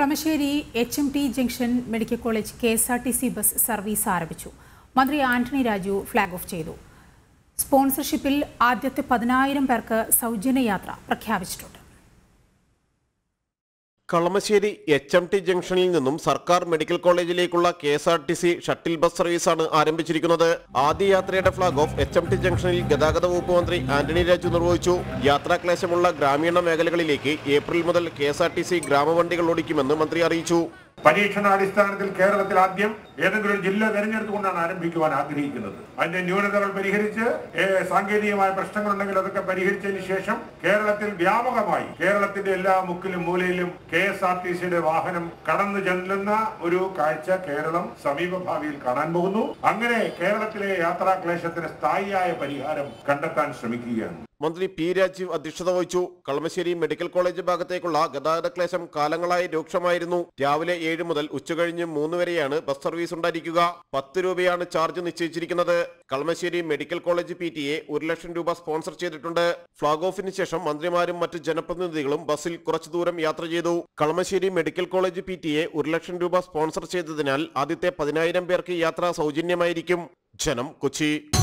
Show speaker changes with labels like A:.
A: Kalamassery H M T junction medical college K S R T C bus service ആരംഭിച്ചു മന്ത്രി Antony Raju flag off ചെയ്തു സ്പോൺസർഷിപ്പിൽ ആദ്യത്തെ പതിനായിരം പേർക്ക് സൗജന്യ യാത്ര പ്രഖ്യാപിച്ചിട്ടുണ്ട്
B: കളമശ്ശേരി എച്ച് എം ടി ജംഗ്ഷനിൽ നിന്നും സർക്കാർ മെഡിക്കൽ കോളേജിലേക്കുള്ള K S R T C shuttle bus സർവീസാണ് ആരംഭിച്ചിരിക്കുന്നത് ആദ്യ യാത്രയുടെ flag off H M T ജംഗ്ഷനിൽ ഗതാഗത വകുപ്പ് മന്ത്രി ആന്റണി രാജു നിർവഹിച്ചു യാത്രാക്ലേശമുള്ള ഗ്രാമീണ മേഖലകളിലേക്ക് ഏപ്രിൽ മുതൽ K S R T C ഗ്രാമവണ്ടികൾ ഓടിക്കുമെന്ന് മന്ത്രി അറിയിച്ചു
C: പരീക്ഷണാടിസ്ഥാനത്തിൽ കേരളത്തിൽ ആദ്യം ഏതെങ്കിലും ഒരു ജില്ല തെരഞ്ഞെടുത്തുകൊണ്ടാണ് ആരംഭിക്കുവാൻ ആഗ്രഹിക്കുന്നത് അതിന്റെ ന്യൂനതകൾ പരിഹരിച്ച് ഏ, സാങ്കേതികമായ പ്രശ്നങ്ങളുണ്ടെങ്കിൽ അതൊക്കെ പരിഹരിച്ചതിന് ശേഷം കേരളത്തിൽ വ്യാപകമായി കേരളത്തിന്റെ എല്ലാ മുക്കിലും മൂലയിലും കെ എസ് ആർ ടി സിയുടെ വാഹനം കടന്നു ചെല്ലുന്ന ഒരു കാഴ്ച കേരളം സമീപഭാവിയിൽ കാണാൻ പോകുന്നു അങ്ങനെ കേരളത്തിലെ യാത്രാക്ലേശത്തിന് സ്ഥായിയായ പരിഹാരം കണ്ടെത്താൻ ശ്രമിക്കുകയാണ്
B: മന്ത്രി പി രാജീവ് അധ്യക്ഷത വഹിച്ചു കളമശ്ശേരി മെഡിക്കൽ കോളേജ് ഭാഗത്തേക്കുള്ള ഗതാഗത ക്ലേശം കാലങ്ങളായി രൂക്ഷമായിരുന്നു രാവിലെ ഏഴ് മുതൽ ഉച്ചകഴിഞ്ഞ് മൂന്ന് വരെയാണ് ബസ് സർവീസ് ഉണ്ടായിരിക്കുക പത്ത് രൂപയാണ് ചാർജ് നിശ്ചയിച്ചിരിക്കുന്നത് Kalamassery medical college P T A ഒരു ലക്ഷം രൂപ സ്പോൺസർ ചെയ്തിട്ടുണ്ട് ഫ്ളാഗ് ഓഫിന് ശേഷം മന്ത്രിമാരും മറ്റ് ജനപ്രതിനിധികളും ബസ്സിൽ കുറച്ചു ദൂരം യാത്ര ചെയ്തു Kalamassery medical college P T A ഒരു ലക്ഷം രൂപ സ്പോൺസർ ചെയ്തതിനാൽ ആദ്യത്തെ പതിനായിരം പേർക്ക് യാത്ര സൗജന്യമായിരിക്കും ജനം കൊച്ചി